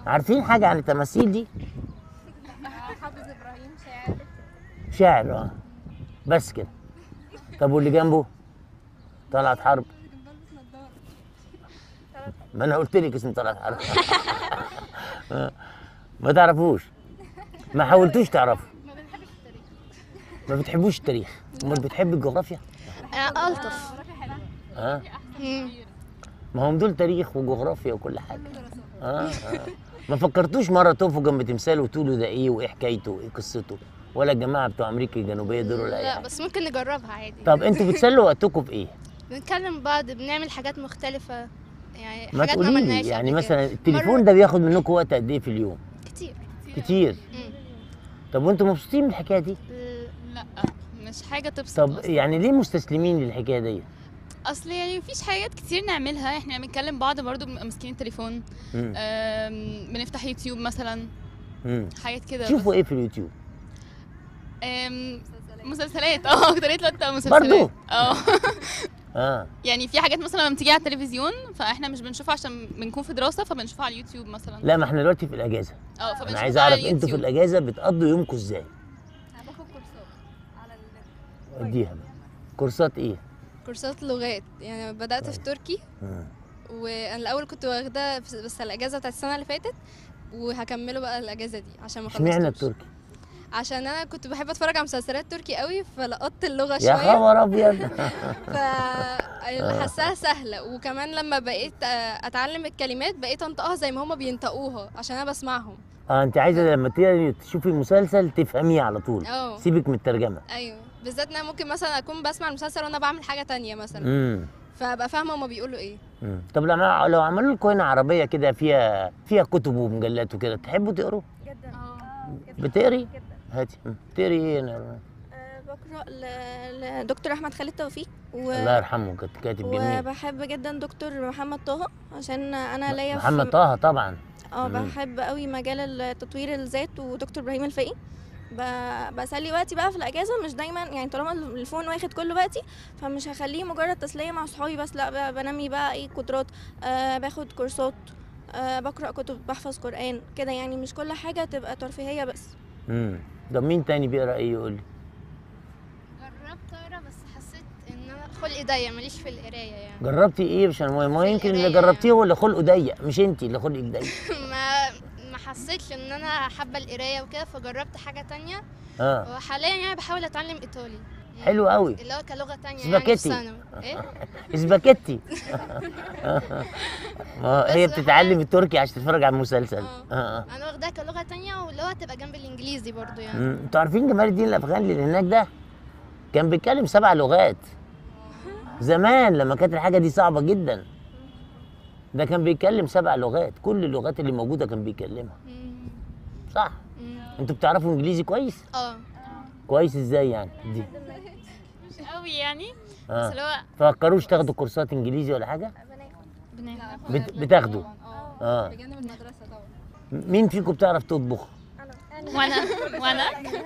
عارفين حاجه عن التماثيل دي حافظ ابراهيم شاعر شاعر اه بس كده طب واللي جنبه طلعت حرب ما انا قلت لك اسم طلعت حرب آه. ما تعرفوش ما حاولتوش تعرفوا ما بتحبوش التاريخ امال بتحب الجغرافيا آه، ألطف اه مم. ما هم دول تاريخ وجغرافيا وكل حاجه اه, آه. ما فكرتوش مره تقفوا جنب تمثال وتقولوا ده ايه وايه حكايته وايه قصته ولا الجماعه بتوع امريكا الجنوبيه دول ولا اي لا حاجه بس ممكن نجربها عادي طب انتوا بتسلوا وقتكم في ايه بنتكلم بعض بنعمل حاجات مختلفة يعني ما حاجات تقولي عملناهاش لي يعني قبل مثلا كده. التليفون مرة- ده بياخد منكم وقت قد ايه في اليوم كتير كتير مم. طب وانتوا مبسوطين بالحكايه دي لا مش حاجه تبسط طب أصلاً. يعني ليه مستسلمين للحكايه دي اصل يعني مفيش حاجات كتير نعملها احنا بنكلم بعض برضو بنبقى ماسكين التليفون مم. آم، بنفتح يوتيوب مثلا مم. حاجات كده شوفوا ايه في اليوتيوب آم، مسلسلات اه اكترية الوقت بتبقى مسلسلات برضو؟ اه اه يعني في حاجات مثلا لما بتيجي على التلفيزيون فاحنا مش بنشوفها عشان بنكون في دراسه فبنشوفها على اليوتيوب مثلا لا ما احنا دلوقتي في الاجازه اه انا فبنشوفها عايز على اعرف انتوا في اليوتيوب. الاجازه بتقضوا يومكم ازاي باخد كورسات على النت اديها بقى. كورسات ايه كورسات لغات يعني بدأت في تركي مم. وانا الاول كنت واخده بس بس الاجازه بتاعت السنه اللي فاتت وهكمله بقى الاجازه دي عشان ما اشمعنى خلصتوش التركي عشان انا كنت بحب اتفرج على مسلسلات تركي قوي فلقطت اللغه يا شويه خبر ابيض فحسها سهله وكمان لما بقيت آه، اتعلم الكلمات بقيت انطقها زي ما هما بينطقوها عشان انا بسمعهم اه انت عايزه لما تيجي تشوفي مسلسل تفهميه على طول اه سيبك من الترجمه ايوه بالذات ان انا ممكن مثلا اكون بسمع المسلسل وانا بعمل حاجه تانية مثلا امم فابقى فاهمه هما بيقولوا ايه مم. طب لما لو عملوا لكم هنا عربيه كده فيها فيها كتب ومجلات وكده تحبوا تقروا جدا بتقري جدا هاتي مم. بتقري ايه انا أه بقرا ل- لدكتور احمد خالد توفيق و... الله يرحمه كنت كاتب جميل وبحب جدا دكتور محمد طه عشان انا ليا محمد في... طه طبعا اه مم. بحب قوي مجال التطوير الذات ودكتور ابراهيم الفقي ب... بسلي وقتي بقى في الاجازه مش دايما يعني طالما الفون واخد كل وقتي فمش هخليه مجرد تسليه مع صحابي بس لا ب- بنمي بقى ايه قدرات أه باخد كورسات أه بقرا كتب بحفظ قران كده يعني مش كل حاجه تبقى ترفيهيه بس امم طب مين تاني بيقرا ايه يقول لي جربت اقرا بس حسيت ان انا خلقي ضيق ماليش في القرايه يعني جربتي ايه عشان ما ما يمكن اللي القراية. جربتيه هو اللي خلقه ضيق مش انت اللي خلقك ضيق ما ما حسيتش ان انا حابه القرايه وكده فجربت حاجه تانية اه وحاليا يعني بحاول اتعلم ايطالي حلو قوي اللي هو كلغه تانية يعني سباكيتي. في ثانوي ايه اسباجيتي ما هي بس بتتعلم التركي عشان تتفرج على المسلسل آه. اه اه انا واخداها كلغه تانية واللي هو تبقى جنب الانجليزي برضو يعني مم. انتوا عارفين جمال الدين الافغاني اللي هناك ده كان بيتكلم سبع لغات زمان لما كانت الحاجه دي صعبه جدا ده كان بيتكلم سبع لغات كل اللغات اللي موجوده كان بيكلمها مم. صح مم. انتوا بتعرفوا انجليزي كويس اه كويس ازاي يعني دي مش قوي يعني بس اه اللي هو فكروش تاخدوا كورسات انجليزي ولا حاجه بناخد بت... بتاخدوا اه اه بجانب المدرسه طبعا مين فيكم بتعرف تطبخ وانا وانا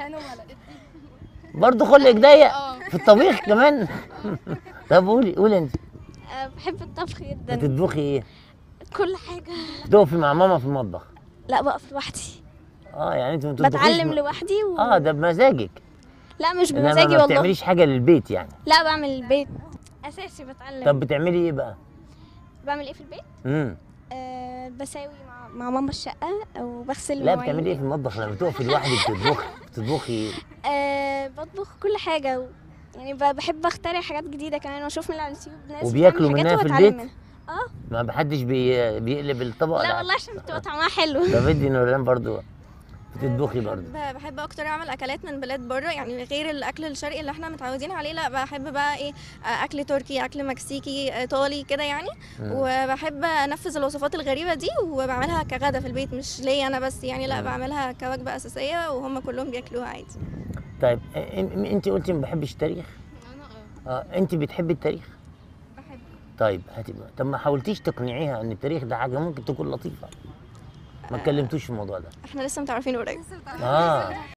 برضه خلقك ضيق اه في الطبيخ كمان طب قولي قولي انت أه بحب الطبخ جدا بتطبخي ايه كل حاجه بتقفي مع ماما في المطبخ لا بقف لوحدي اه يعني انت ما بتطبخيش بتعلم م- لوحدي و... اه ده بمزاجك لا مش انما بمزاجي ما والله بتعمليش حاجه للبيت يعني لا بعمل البيت اساسي بتعلم طب بتعملي ايه بقى بعمل ايه في البيت امم أه بساوي مع, مع ماما الشقه او بغسل لا المواعين. بتعملي ايه في المطبخ لما بتقفي لوحدك بتطبخي بتطبخي ايه أه بطبخ كل حاجه و... يعني ب- بحب اخترع حاجات جديده كمان واشوف من على اليوتيوب ناس وبياكلوا بتعمل حاجات منها في وأتعلم البيت؟ منها. ما بحدش بي... بيقلب الطبق لا والله عشان بتبقى طعمها حلو ده بدي نوران برضو بتطبخي برضو بحب بحب اكتر اعمل اكلات من بلاد بره يعني غير الاكل الشرقي اللي احنا متعودين عليه لا بحب بقى ايه آه، اكل تركي اكل مكسيكي ايطالي كده يعني مم. وبحب انفذ الوصفات الغريبه دي وبعملها كغدا في البيت مش ليا انا بس يعني لا مم. بعملها كوجبه اساسيه وهم كلهم بياكلوها عادي طيب إن- انت قلتي ما بحبش التاريخ انا اه اه انت بتحبي التاريخ بحب طيب هاتي بقى طب ما حاولتيش تقنعيها ان التاريخ ده حاجه ممكن تكون لطيفه ما اتكلمتوش في الموضوع ده احنا لسه متعرفين قريب اه